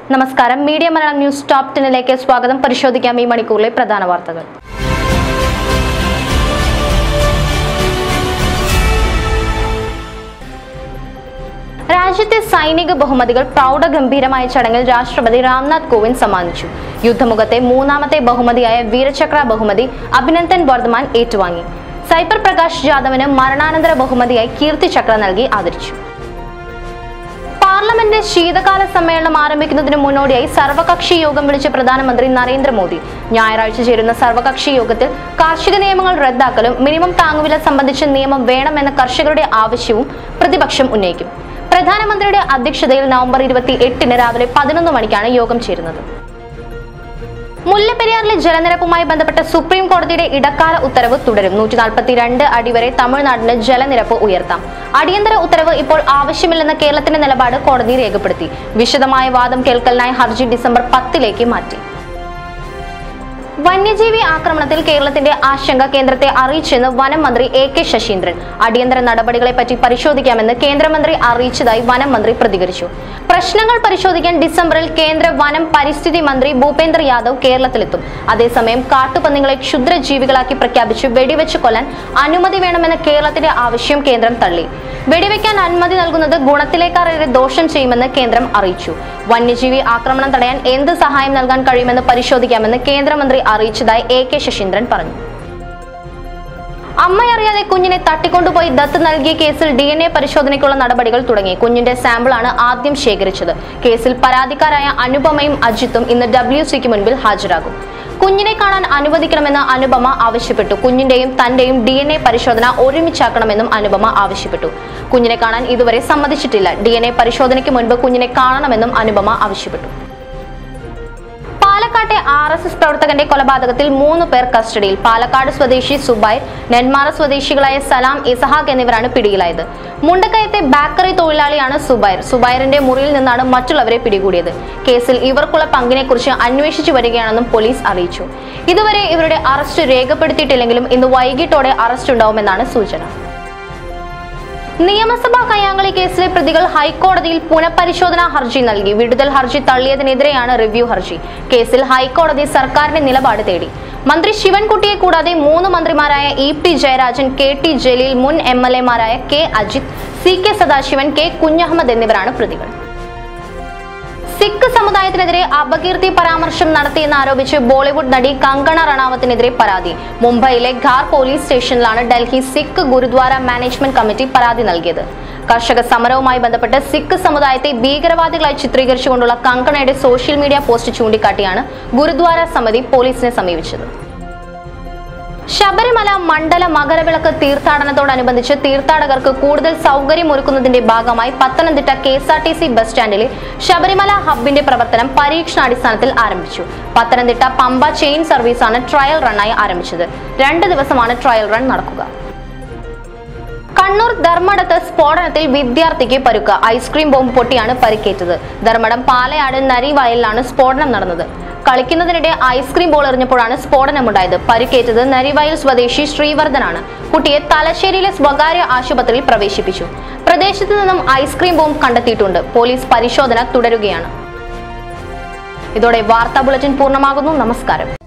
നമസ്കാരം media Malayalam news top ടെന്നിലേക്ക് സ്വാഗതം പരിശോധിക്കാം ഈ മണിക്കൂറിലെ പ്രധാന വാർത്തകൾ രാജ്യത്തെ സൈനിക ബഹുമതികൾ പ്രൗഢഗംഭീരമായ ചടങ്ങിൽ രാഷ്ട്രപതി രാംനാഥ് കോവിന്ദ് സമ്മാനിച്ചു യുദ്ധമുഖത്തെ മൂന്നാമത്തെ ബഹുമതിയായ വീരചക്ര ബഹുമതി അഭിനന്ദൻ വർദ്ധമാൻ ഏറ്റുവാങ്ങി സൈബർ പ്രകാശ് ജാദവിന് മരണാനന്തര ബഹുമതിയായി കീർത്തി ചക്ര നൽകി ആദരിച്ചു പാർലമെന്റ് ശീതകാല സമ്മേളനം ആരംഭിക്കുന്നതിന് മുന്നോടിയായി സർവകക്ഷി യോഗം വിളിച്ച പ്രധാനമന്ത്രി നരേന്ദ്രമോദി ഞായറാഴ്ച ചേരുന്ന സർവകക്ഷി യോഗത്തിൽ കാർഷിക നിയമങ്ങൾ റദ്ദാക്കലും മിനിമം താങ്ങുവില സംബന്ധിച്ച നിയമം വേണമെന്ന കർഷകരുടെ ആവശ്യവും പ്രതിപക്ഷം ഉന്നയിക്കും പ്രധാനമന്ത്രിയുടെ അധ്യക്ഷതയിൽ നവംബർ ഇരുപത്തി എട്ടിന് രാവിലെ പതിനൊന്ന് മണിക്കാണ് യോഗം ചേരുന്നത് മുല്ലപ്പെരിയാറിലെ ജലനിരപ്പുമായി ബന്ധപ്പെട്ട സുപ്രീം കോടതിയുടെ ഇടക്കാല ഉത്തരവ് തുടരും നൂറ്റി നാൽപ്പത്തിരണ്ട് അടി വരെ തമിഴ്നാടിന് ജലനിരപ്പ് ഉയർത്താം അടിയന്തര ഉത്തരവ് ഇപ്പോൾ ആവശ്യമില്ലെന്ന കേരളത്തിന്റെ നിലപാട് കോടതി രേഖപ്പെടുത്തി വിശദമായ വാദം കേൾക്കലിനായി ഹർജി ഡിസംബർ പത്തിലേക്ക് മാറ്റി വന്യജീവി ആക്രമണത്തിൽ കേരളത്തിന്റെ ആശങ്ക കേന്ദ്രത്തെ അറിയിച്ചെന്ന് വനം മന്ത്രി എ കെ ശശീന്ദ്രൻ അടിയന്തര നടപടികളെ പറ്റി പരിശോധിക്കാമെന്ന് കേന്ദ്രമന്ത്രി അറിയിച്ചതായി വനം മന്ത്രി പ്രതികരിച്ചു പ്രശ്നങ്ങൾ പരിശോധിക്കാൻ ഡിസംബറിൽ കേന്ദ്ര വനം പരിസ്ഥിതി മന്ത്രി ഭൂപേന്ദ്ര യാദവ് കേരളത്തിലെത്തും അതേസമയം കാട്ടുപന്നികളെ ക്ഷുദ്രജീവികളാക്കി പ്രഖ്യാപിച്ച് വെടിവെച്ച് കൊല്ലാൻ അനുമതി വേണമെന്ന കേരളത്തിന്റെ ആവശ്യം കേന്ദ്രം തള്ളി വെടിവെക്കാൻ അനുമതി നൽകുന്നത് ഗുണത്തിലേക്കാളേറെ ദോഷം ചെയ്യുമെന്ന് കേന്ദ്രം അറിയിച്ചു വന്യജീവി ആക്രമണം തടയാൻ എന്ത് സഹായം നൽകാൻ കഴിയുമെന്ന് പരിശോധിക്കാമെന്ന് കേന്ദ്രമന്ത്രി അറിയിച്ചതായി എ കെ ശശീന്ദ്രൻ പറഞ്ഞു അമ്മയറിയാതെ കുഞ്ഞിനെ തട്ടിക്കൊണ്ടുപോയി ദത്ത് നൽകിയ കേസിൽ ഡി എൻ എ പരിശോധനയ്ക്കുള്ള നടപടികൾ തുടങ്ങി കുഞ്ഞിന്റെ സാമ്പിളാണ് ആദ്യം ശേഖരിച്ചത് കേസിൽ പരാതിക്കാരായ അനുപമയും അജിത്തും ഇന്ന് ഡബ്ല്യു സിക്ക് മുൻപിൽ ഹാജരാകും കുഞ്ഞിനെ കാണാൻ അനുവദിക്കണമെന്ന് അനുപമ ആവശ്യപ്പെട്ടു കുഞ്ഞിന്റെയും തന്റെയും ഡി എൻ എ പരിശോധന ഒരുമിച്ചാക്കണമെന്നും അനുപമ ആവശ്യപ്പെട്ടു കുഞ്ഞിനെ കാണാൻ ഇതുവരെ സമ്മതിച്ചിട്ടില്ല ഡി എൻ എ പരിശോധനയ്ക്ക് മുൻപ് കുഞ്ഞിനെ കാണണമെന്നും അനുപമ ആവശ്യപ്പെട്ടു പാലക്കാട്ടെ ആർ എസ് എസ് പ്രവർത്തകന്റെ കൊലപാതകത്തിൽ മൂന്ന് പേർ കസ്റ്റഡിയിൽ പാലക്കാട് സ്വദേശി സുബൈർ നെന്മാറ സ്വദേശികളായ സലാം ഇസഹാഖ് എന്നിവരാണ് പിടിയിലായത് മുണ്ടക്കയത്തെ ബേക്കറി തൊഴിലാളിയാണ് സുബൈർ സുബൈറിന്റെ മുറിയിൽ നിന്നാണ് മറ്റുള്ളവരെ പിടികൂടിയത് കേസിൽ ഇവർക്കുള്ള പങ്കിനെക്കുറിച്ച് അന്വേഷിച്ചു വരികയാണെന്നും പോലീസ് അറിയിച്ചു ഇതുവരെ ഇവരുടെ അറസ്റ്റ് രേഖപ്പെടുത്തിയിട്ടില്ലെങ്കിലും ഇന്ന് വൈകിട്ടോടെ അറസ്റ്റ് ഉണ്ടാവുമെന്നാണ് സൂചന നിയമസഭാ കയ്യാങ്കളി കേസിലെ പ്രതികൾ ഹൈക്കോടതിയിൽ പുനഃപരിശോധനാ ഹർജി നൽകി വിടുതൽ ഹർജി തള്ളിയതിനെതിരെയാണ് റിവ്യൂ ഹർജി കേസിൽ ഹൈക്കോടതി സർക്കാരിന്റെ നിലപാട് തേടി മന്ത്രി ശിവൻകുട്ടിയെ കൂടാതെ മൂന്ന് മന്ത്രിമാരായ E P Jayarajan K T Jaleel മുൻ എം എൽ എമാരായ K Ajith C K Sadasivan K Kunhahammed എന്നിവരാണ് പ്രതികൾ സിഖ് സമുദായത്തിനെതിരെ അപകീർത്തി പരാമർശം നടത്തിയെന്ന് ആരോപിച്ച് ബോളിവുഡ് നടി കങ്കണ റണാവത്തിനെതിരെ പരാതി മുംബൈയിലെ ഘാർ പോലീസ് സ്റ്റേഷനിലാണ് ഡൽഹി സിഖ് ഗുരുദ്വാര മാനേജ്മെന്റ് കമ്മിറ്റി പരാതി നൽകിയത് കർഷക സമരവുമായി ബന്ധപ്പെട്ട് സിഖ് സമുദായത്തെ ഭീകരവാദികളായി ചിത്രീകരിച്ചുകൊണ്ടുള്ള കങ്കണയുടെ സോഷ്യൽ മീഡിയ പോസ്റ്റ് ചൂണ്ടിക്കാട്ടിയാണ് ഗുരുദ്വാര സമിതി പോലീസിനെ സമീപിച്ചത് ശബരിമല മണ്ഡല മകരവിളക്ക് തീർത്ഥാടനത്തോടനുബന്ധിച്ച് തീർത്ഥാടകർക്ക് കൂടുതൽ സൗകര്യമൊരുക്കുന്നതിന്റെ ഭാഗമായി Pathanamthitta K S R T C bus സ്റ്റാൻഡിലെ ശബരിമല ഹബിന്റെ പ്രവർത്തനം പരീക്ഷണാടിസ്ഥാനത്തിൽ ആരംഭിച്ചു പത്തനംതിട്ട പമ്പ ചെയിൻ സർവീസാണ് ട്രയൽ റണ്ണായി ആരംഭിച്ചത് രണ്ട് ദിവസമാണ് ട്രയൽ റൺ നടക്കുക കണ്ണൂർ ധർമ്മടത്ത് സ്ഫോടനത്തിൽ വിദ്യാർത്ഥിക്ക് പരുക്ക് ഐസ്ക്രീം ബോംബ് പൊട്ടിയാണ് പരിക്കേറ്റത് ധർമ്മടം പാലയാട് നരിവയലിലാണ് സ്ഫോടനം നടന്നത് കളിക്കുന്നതിനിടെ ഐസ്ക്രീം ബോൾ എറിഞ്ഞപ്പോഴാണ് സ്ഫോടനമുണ്ടായത് പരിക്കേറ്റത് നരിവയൽ സ്വദേശി ശ്രീവർദ്ധനാണ് കുട്ടിയെ തലശ്ശേരിയിലെ സ്വകാര്യ ആശുപത്രിയിൽ പ്രവേശിപ്പിച്ചു പ്രദേശത്ത് നിന്നും ഐസ്ക്രീം ബോംബ് കണ്ടെത്തിയിട്ടുണ്ട് പോലീസ് പരിശോധന തുടരുകയാണ് ഇതോടെ വാർത്താ ബുള്ളറ്റിൻ പൂർണ്ണമാകുന്നു നമസ്കാരം